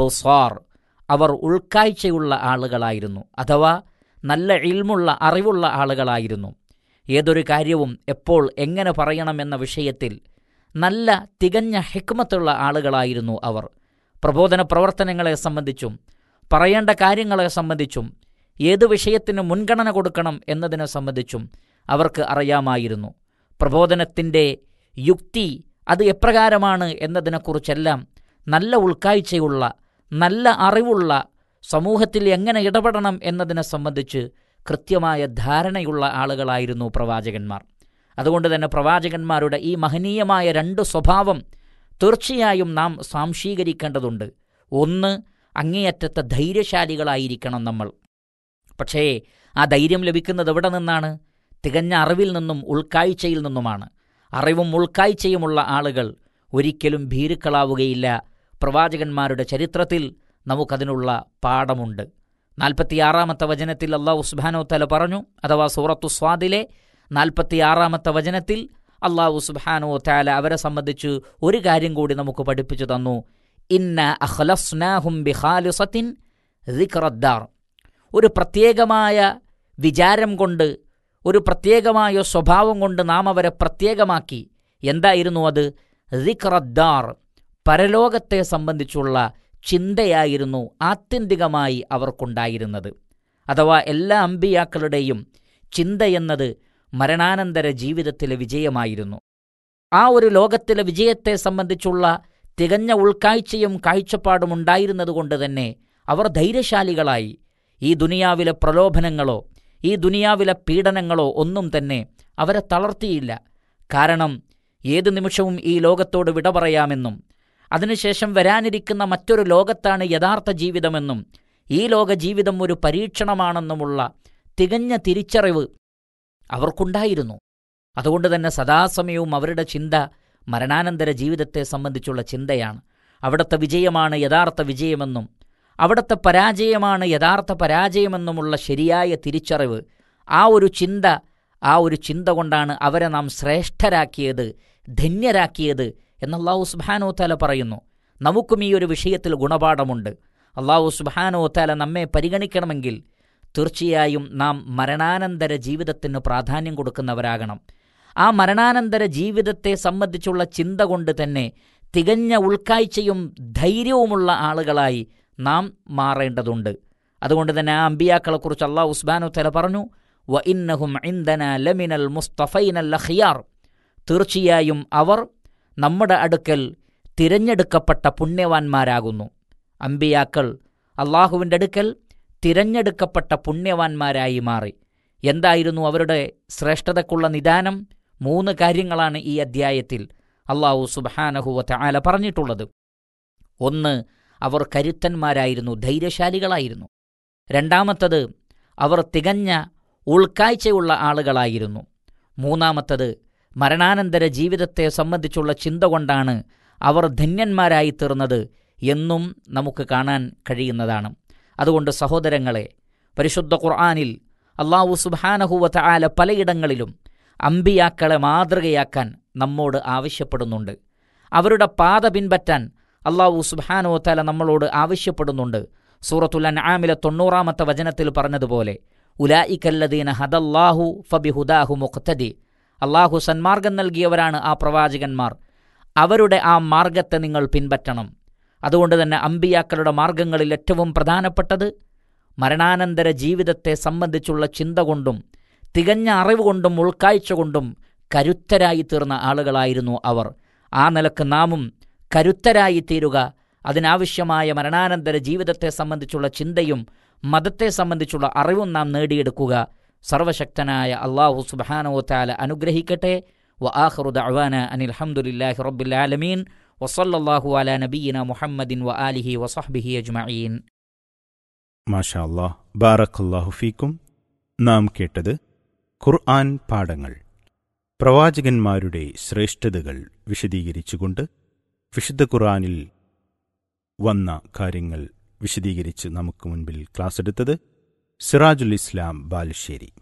ബൊസാർ അവർ ഉൾക്കാഴ്ചയുള്ള ആളുകളായിരുന്നു അഥവാ നല്ല ഇൽമുള്ള അറിവുള്ള ആളുകളായിരുന്നു ഏതൊരു കാര്യവും എപ്പോൾ എങ്ങനെ പറയണമെന്ന വിഷയത്തിൽ നല്ല തികഞ്ഞ ഹിക്മത്തുള്ള ആളുകളായിരുന്നു അവർ പ്രബോധന പ്രവർത്തനങ്ങളെ സംബന്ധിച്ചും പറയേണ്ട കാര്യങ്ങളെ സംബന്ധിച്ചും ഏത് വിഷയത്തിന് മുൻഗണന കൊടുക്കണം എന്നതിനെ സംബന്ധിച്ചും അവർക്ക് അറിയാമായിരുന്നു പ്രബോധനത്തിൻ്റെ യുക്തി അത് എപ്രകാരമാണ് എന്നതിനെക്കുറിച്ചെല്ലാം നല്ല ഉൾക്കാഴ്ചയുള്ള നല്ല അറിവുള്ള സമൂഹത്തിൽ എങ്ങനെ ഇടപെടണം എന്നതിനെ സംബന്ധിച്ച് കൃത്യമായ ധാരണയുള്ള ആളുകളായിരുന്നു പ്രവാചകന്മാർ അതുകൊണ്ട് തന്നെ പ്രവാചകന്മാരുടെ ഈ മഹനീയമായ രണ്ട് സ്വഭാവം തീർച്ചയായും നാം സാംശീകരിക്കേണ്ടതുണ്ട് ഒന്ന് അങ്ങേയറ്റത്തെ ധൈര്യശാലികളായിരിക്കണം നമ്മൾ പക്ഷേ ആ ധൈര്യം ലഭിക്കുന്നത് എവിടെ നിന്നാണ് തികഞ്ഞ അറിവിൽ നിന്നും ഉൾക്കാഴ്ചയിൽ നിന്നുമാണ് അറിവും ഉൾക്കാഴ്ചയുമുള്ള ആളുകൾ ഒരിക്കലും ഭീരുക്കളാവുകയില്ല പ്രവാചകന്മാരുടെ ചരിത്രത്തിൽ നമുക്കതിനുള്ള പാഠമുണ്ട് നാൽപ്പത്തിയാറാമത്തെ വചനത്തിൽ അള്ളാഹു സുബാനോ തല പറഞ്ഞു അഥവാ സൂറത്തു സ്വാദിലെ നാൽപ്പത്തിയാറാമത്തെ വചനത്തിൽ അള്ളാഹു സുബാനോ താല അവരെ സംബന്ധിച്ച് ഒരു കാര്യം കൂടി നമുക്ക് പഠിപ്പിച്ചു തന്നു ഇന്ന അഖ്ലസ്നാഹും ബിഖാലിസത്തിൻ ദിക്റദ്ദാർ ഒരു പ്രത്യേകമായ വിചാരം കൊണ്ട് ഒരു പ്രത്യേകമായ സ്വഭാവം കൊണ്ട് നാം അവരെ പ്രത്യേകമാക്കി എന്തായിരുന്നു അത് ദിക്റദ്ദാർ പരലോകത്തെ സംബന്ധിച്ചുള്ള ചിന്തയായിരുന്നു ആത്യന്തികമായി അവർക്കുണ്ടായിരുന്നത് അഥവാ എല്ലാ അമ്പിയാക്കളുടെയും ചിന്തയെന്നത് മരണാനന്തര ജീവിതത്തിലെ വിജയമായിരുന്നു ആ ഒരു ലോകത്തിലെ വിജയത്തെ സംബന്ധിച്ചുള്ള തികഞ്ഞ ഉൾക്കാഴ്ചയും കാഴ്ചപ്പാടും ഉണ്ടായിരുന്നതുകൊണ്ട് തന്നെ അവർ ധൈര്യശാലികളായി ഈ ദുനിയാവിലെ പ്രലോഭനങ്ങളോ ഈ ദുനിയാവിലെ പീഡനങ്ങളോ ഒന്നും തന്നെ അവരെ തളർത്തിയില്ല കാരണം ഏത് നിമിഷവും ഈ ലോകത്തോട് വിട പറയാമെന്നും അതിനുശേഷം വരാനിരിക്കുന്ന മറ്റൊരു ലോകത്താണ് യഥാർത്ഥ ജീവിതമെന്നും ഈ ലോക ജീവിതം ഒരു പരീക്ഷണമാണെന്നുമുള്ള തികഞ്ഞ തിരിച്ചറിവ് അവർക്കുണ്ടായിരുന്നു അതുകൊണ്ട് തന്നെ സദാസമയവും അവരുടെ ചിന്ത മരണാനന്തര ജീവിതത്തെ സംബന്ധിച്ചുള്ള ചിന്തയാണ് അവിടുത്തെ വിജയമാണ് യഥാർത്ഥ വിജയമെന്നും അവിടുത്തെ പരാജയമാണ് യഥാർത്ഥ പരാജയമെന്നുമുള്ള ശരിയായ തിരിച്ചറിവ് ആ ഒരു ചിന്ത ആ ഒരു ചിന്ത കൊണ്ടാണ് അവരെ നാം ശ്രേഷ്ഠരാക്കിയത് ധന്യരാക്കിയത് എന്ന് അള്ളാഹു സുബാനോ താല പറയുന്നു നമുക്കും ഈ ഒരു വിഷയത്തിൽ ഗുണപാഠമുണ്ട് അള്ളാഹു സുബാനോ താല നമ്മെ പരിഗണിക്കണമെങ്കിൽ തീർച്ചയായും നാം മരണാനന്തര ജീവിതത്തിന് പ്രാധാന്യം കൊടുക്കുന്നവരാകണം ആ മരണാനന്തര ജീവിതത്തെ സംബന്ധിച്ചുള്ള ചിന്ത കൊണ്ട് തന്നെ തികഞ്ഞ ഉൾക്കാഴ്ചയും ധൈര്യവുമുള്ള ആളുകളായി നാം മാറേണ്ടതുണ്ട് അതുകൊണ്ട് തന്നെ ആ അമ്പിയാക്കളെക്കുറിച്ച് അള്ളാഹു ഉസ്ബാനു തല പറഞ്ഞു വ ഇന്നഹും ഇന്തന ലമിനൽ മുസ്തഫൈനൽ അഖിയാർ തീർച്ചയായും അവർ നമ്മുടെ അടുക്കൽ തിരഞ്ഞെടുക്കപ്പെട്ട പുണ്യവാന്മാരാകുന്നു അമ്പിയാക്കൾ അള്ളാഹുവിൻ്റെ അടുക്കൽ തിരഞ്ഞെടുക്കപ്പെട്ട പുണ്യവാന്മാരായി മാറി എന്തായിരുന്നു അവരുടെ ശ്രേഷ്ഠതക്കുള്ള നിദാനം മൂന്ന് കാര്യങ്ങളാണ് ഈ അദ്ധ്യായത്തിൽ അള്ളാഹു സുബാനഹുവ ആല പറഞ്ഞിട്ടുള്ളത് ഒന്ന് അവർ കരുത്തന്മാരായിരുന്നു ധൈര്യശാലികളായിരുന്നു രണ്ടാമത്തത് അവർ തികഞ്ഞ ഉൾക്കാഴ്ചയുള്ള ആളുകളായിരുന്നു മൂന്നാമത്തത് മരണാനന്തര ജീവിതത്തെ സംബന്ധിച്ചുള്ള ചിന്ത കൊണ്ടാണ് അവർ ധന്യന്മാരായി തീർന്നത് എന്നും നമുക്ക് കാണാൻ കഴിയുന്നതാണ് അതുകൊണ്ട് സഹോദരങ്ങളെ പരിശുദ്ധ ഖുർആാനിൽ അള്ളാഹു സുബാനഹുവത്ത ആല പലയിടങ്ങളിലും അമ്പിയാക്കളെ മാതൃകയാക്കാൻ നമ്മോട് ആവശ്യപ്പെടുന്നുണ്ട് അവരുടെ പാത പിൻപറ്റാൻ അള്ളാഹു സുബാനോ തല നമ്മളോട് ആവശ്യപ്പെടുന്നുണ്ട് സൂറത്തുൽ അൻആമിലെ തൊണ്ണൂറാമത്തെ വചനത്തിൽ പറഞ്ഞതുപോലെ ഉലായിക്കല്ലദീന ഹദല്ലാഹു ഫബിഹുദാഹു മുഖ്തദി അള്ളാഹു സന്മാർഗം നൽകിയവരാണ് ആ പ്രവാചകന്മാർ അവരുടെ ആ മാർഗത്തെ നിങ്ങൾ പിൻപറ്റണം അതുകൊണ്ട് തന്നെ അമ്പിയാക്കളുടെ മാർഗങ്ങളിൽ ഏറ്റവും പ്രധാനപ്പെട്ടത് മരണാനന്തര ജീവിതത്തെ സംബന്ധിച്ചുള്ള ചിന്ത കൊണ്ടും തികഞ്ഞ അറിവ് കൊണ്ടും ഉൾക്കാഴ്ച കൊണ്ടും കരുത്തരായി തീർന്ന ആളുകളായിരുന്നു അവർ ആ നിലക്ക് നാമും കരുത്തരായി തീരുക അതിനാവശ്യമായ മരണാനന്തര ജീവിതത്തെ സംബന്ധിച്ചുള്ള ചിന്തയും മതത്തെ സംബന്ധിച്ചുള്ള അറിവും നാം നേടിയെടുക്കുക സർവശക്തനായ അള്ളാഹു സുബാനോ താല അനുഗ്രഹിക്കട്ടെ വ ആഹ്റുദ അവാന അനിൽ ഹംദുലില്ലാഹി റബ്ബിൽ ആലമീൻ വസല്ലല്ലാഹു അല നബീന മുഹമ്മദിൻ വ ആലിഹി വസഹ്ബിഹി അജ്മഈൻ മാഷാ അല്ലാഹ് ബാറക്കല്ലാഹു ഫീക്കും നാം കേട്ടത് ഖുർആൻ പാഠങ്ങൾ പ്രവാചകന്മാരുടെ ശ്രേഷ്ഠതകൾ വിശദീകരിച്ചുകൊണ്ട് വിശുദ്ധ ഖുർആനിൽ വന്ന കാര്യങ്ങൾ വിശദീകരിച്ച് നമുക്ക് മുൻപിൽ ക്ലാസ് എടുത്തത് സിറാജുൽ ഇസ്ലാം ബാലുശ്ശേരി